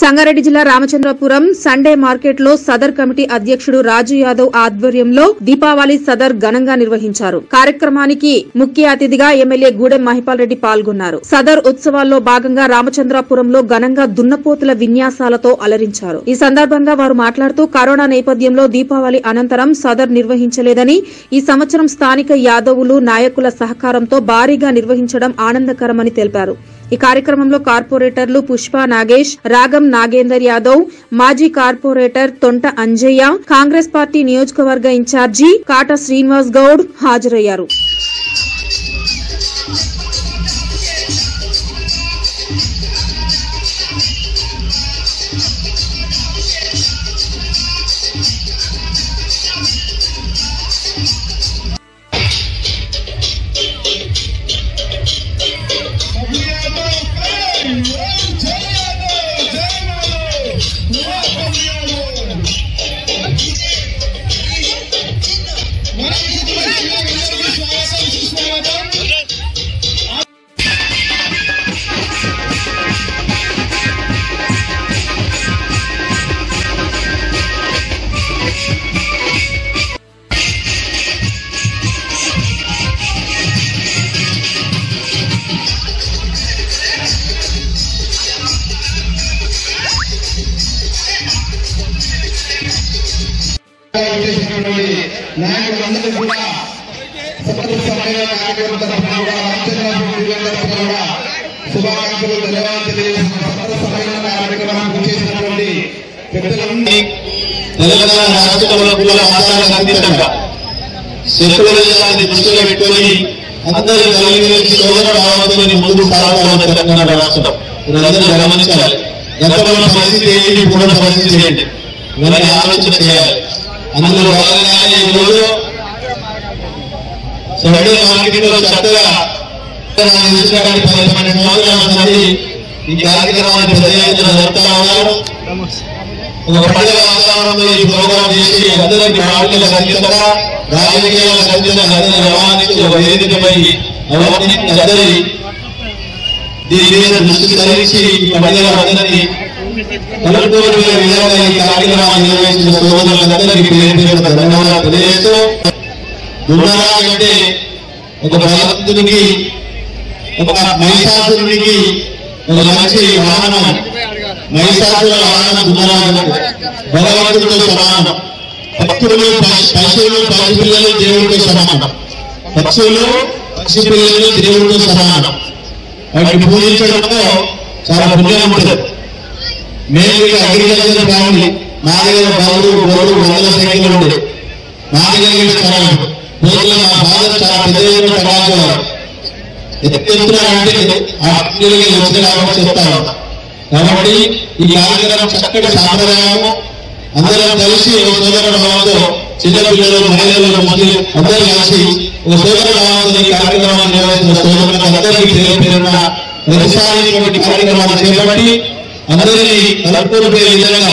సంగారెడ్డి జిల్లా Ramachandrapuram Sunday market లో Sadar committee అధ్యక్షుడు రాజు యాదవ్ ఆధ్వర్యంలో దీపావళి సదర్ ఘనంగా నిర్వహించారు కార్యక్రమానికి ముఖ్య అతిథిగా ఎమ్మెల్యే గూడెం మహిపాల్ రెడ్డి పాల్గొన్నారు సదర్ ఉత్సవాల్లో భాగంగా రామచంద్రపురంలో ఘనంగా దున్నపోతుల విన్యాసాలతో అలరించారు ఈ సందర్భంగా వారు మాట్లాడుతూ కరోనా నేపథ్యంలో దీపావళి అనంతరం సదర్ నిర్వహించలేదని ఈ సంవత్సరం స్థానిక యాదవులు నాయకుల సహకారంతో భారీగా నిర్వహించడం ఆనందకరమని తెలిపారు ఈ కార్యక్రమంలో కార్పొరేటర్లు పుష్ప నాగేష్ రాగం నాగేందర్ యాదవ్ మాజీ corporator Thonta Anjaiah Congress party నియోజకవర్గ ఇన్ఛార్జి కాట శ్రీనివాస్ గౌడ్ హాజరయ్యారు చేసినటువంటి నాయకులందరూ కూడా సత్య సమయ కార్యక్రమం తరఫున కూడా రామచంద్రబాబు దివ్య తరఫున కూడా శుభాకాంక్షలు ధన్యవాదాలు తెలియజేసిన సత్య సమయ కార్యక్రమానికి చేసినటువంటి పెద్దలందరినీ తెలంగాణ రాష్ట్రంలో కూడా ఆధారాలు అందించగా సెక్యులరిజాన్ని దృష్టిలో పెట్టుకొని అందరూ కలిగి సోదర భావంతో ముందుకు సాగుతున్న తెలంగాణ రాష్ట్రం మీరందరూ గమనించాలి గతంలో పరిస్థితి ఏంటి ఇప్పుడు పరిస్థితి ఏంటి ఇవన్నీ ఆలోచన చేయాలి అందులో భాగంగానే ఈరోజు సండే మార్కెట్ లో చక్కగా నాకు తెలిసిన కాడికి పది పన్నెండు సంవత్సరాల మంది ఈ కార్యక్రమాన్ని పెద్ద ఎత్తున జరుపుతా ఉన్నారు ఒక పండుగ వాతావరణంలో ఈ ప్రోగ్రాం చేసి అందరికీ పార్టీల సంఖ్యగా రాజకీయాల సంఖ్యగా అందరిని రవాణించి ఒక వేదికపై అవన్నీ అందరి దీని మీద దృష్టి సారించి ఈ పండుగ అందరినీ కలుపుకోవడం విధంగా ఈ కార్యక్రమాన్ని నిర్వహించిన సోదరులందరికీ పేరు పేరు ధన్యవాదాలు తెలియజేస్తూ దుర్నారాయణ అంటే ఒక భగవంతునికి ఒక మహిషాసురునికి ఒక మంచి వాహనం మహిషాసుల వాహనం దుర్నారాయణ భగవంతుడితో సమానం భక్తులు పశు- పశువులు పసిపిల్లలు దేవుడితో సమానం పక్షులు పసిపిల్లలు దేవుడితో సమానం వాటిని పూజించడంలో చాలా పుణ్యం ఉంటుంది మేము ఇక అగ్రికల్చర్ ఫ్యామిలీ మా దగ్గర బౌలు గోడు వందల సంఖ్యలో ఉండే మా దగ్గర స్థలం రోజుల మా ఫాదర్ చాలా పెద్ద ఎత్తున పడాల్సేవారు ఎత్తున అంటే ఆ పిల్లలకి వచ్చిన కాబట్టి చెప్తాను కాబట్టి ఈ కార్యక్రమం చక్కటి సాంప్రదాయము అందరం కలిసి ఒక సోదర భావంతో చిన్న పిల్లలు మహిళలు ముస్లిం అందరూ కలిసి ఒక సోదర భావంతో ఈ కార్యక్రమాన్ని నిర్వహించిన సోదరులకు అందరికీ పేరు పేరున ప్రతిసారి ఇటువంటి కార్యక్రమాలు చేపట్టి అందరినీ కలుపుకునే విధంగా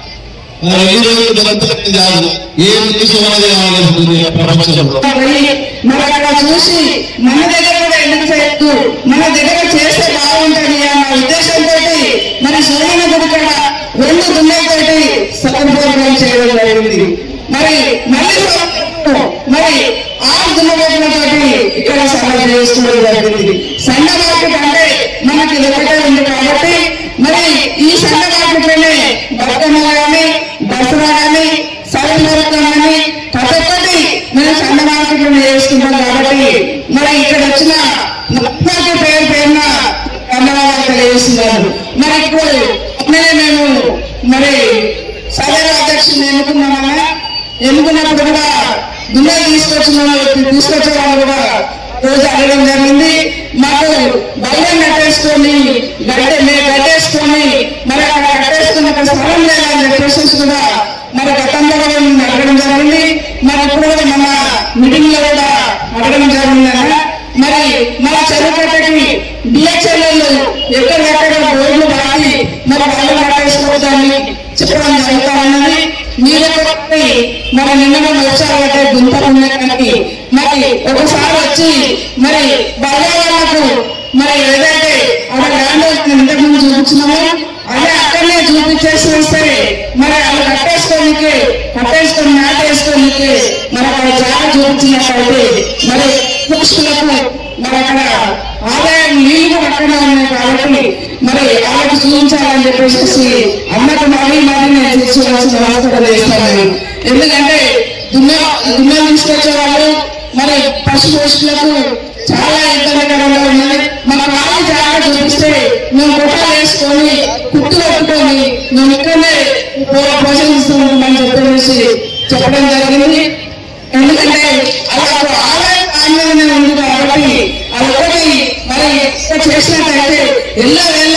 మన ఎన్ని రోజులు బతుకుతుంది కాదు ఏం తీసుకోవాలి కావాలి ప్రపంచంలో పోయి మరి అక్కడ చూసి మన దగ్గర కూడా ఎందుకు చేయొద్దు మన దగ్గర చేస్తే బాగుంటుంది అన్న ఉద్దేశంతో మరి సోమన గుడి కూడా రెండు దున్నతోటి సదుపాయం చేయడం జరిగింది మరి మళ్ళీ సంవత్సరం మరి ఆరు దున్నబోతులతోటి ఇక్కడ సభ చేసుకోవడం జరిగింది సండ మార్కెట్ అంటే మనకి ఇది ఒకటే ఉంది కాబట్టి మరి ఈ సండ మార్కెట్లోనే బతుకమ్మ కానీ దసరా కానీ సౌరభం కానీ ప్రతి ఒక్కటి మేము సండ మార్కెట్లో చేసుకుంటాం కాబట్టి మరి ఇక్కడ వచ్చిన మొత్తానికి పేరు పేరున ధన్యవాదాలు తెలియజేస్తున్నారు మరి ఇప్పుడు అట్లనే మేము మరి సదరు అధ్యక్షుని ఎన్నుకున్నామన్నా ఎన్నుకున్నప్పుడు కూడా దున్నలు తీసుకొచ్చిన వాళ్ళు- తీసుకొచ్చే వాళ్ళు కూడా రోజు అడగడం జరిగింది మాకు బయట కట్టేసుకొని గడ్డ మేము కట్టేసుకొని మరి అక్కడ కట్టేసుకున్న ఒక స్థలం లేదని చెప్పేసి కూడా మరి గతంలో కూడా మేము అడగడం జరిగింది మరి ఇప్పుడు కూడా మన మీటింగ్ లో కూడా అడగడం జరిగింది అన్న మరి మన చెరుకట్టకి డిహెచ్ఎల్ఏలు ఎక్కడెక్కడ బోర్డులు రాసి మరి వాళ్ళు కట్టేసుకోవచ్చని చెప్పడం జరుగుతా ఉన్నది మీరు కూడా మరి నిన్న వచ్చారంటే గుంతకున్నకి మరి ఒకసారి వచ్చి మరి బయట మరి ఏదైతే అక్కడ ల్యాండ్ ఇంతకుముందు చూపించినామో అదే అక్కడనే చూపి వాళ్ళు కట్టేసుకోనికి కట్టేసుకొని మ్యాట్ వేసుకోనికి మరి అక్కడ జాగా చూపించినట్లయితే మరి పురుషులకు మరి అక్కడ ఆదాయం నీళ్లు కూడా అక్కడే ఉన్నాయి కాబట్టి మరి వాళ్ళకి చూపించాలని చెప్పేసి అన్నకు మళ్ళీ మళ్ళీ నేను తీసుకోవాల్సిన అవసరం చేస్తాను ఎందుకంటే దున్న దున్న తీసుకొచ్చే వాళ్ళు మరి పశు పోషకులకు చాలా ఇబ్బందికరంగా ఉన్నది మా కాలు జాగ్రత్త చూపిస్తే మేము గుట్టలు వేసుకొని కుట్టు కట్టుకొని మేము ఇక్కడనే పో- పోషిస్తుంటామని చెప్పేసి చెప్పడం జరిగింది ఎందుకంటే అలా ఆదాయ కారణమే ఉంది కాబట్టి అదొకటి మరి ఇక్కడ చేసినట్లయితే ఎల్ల వేళ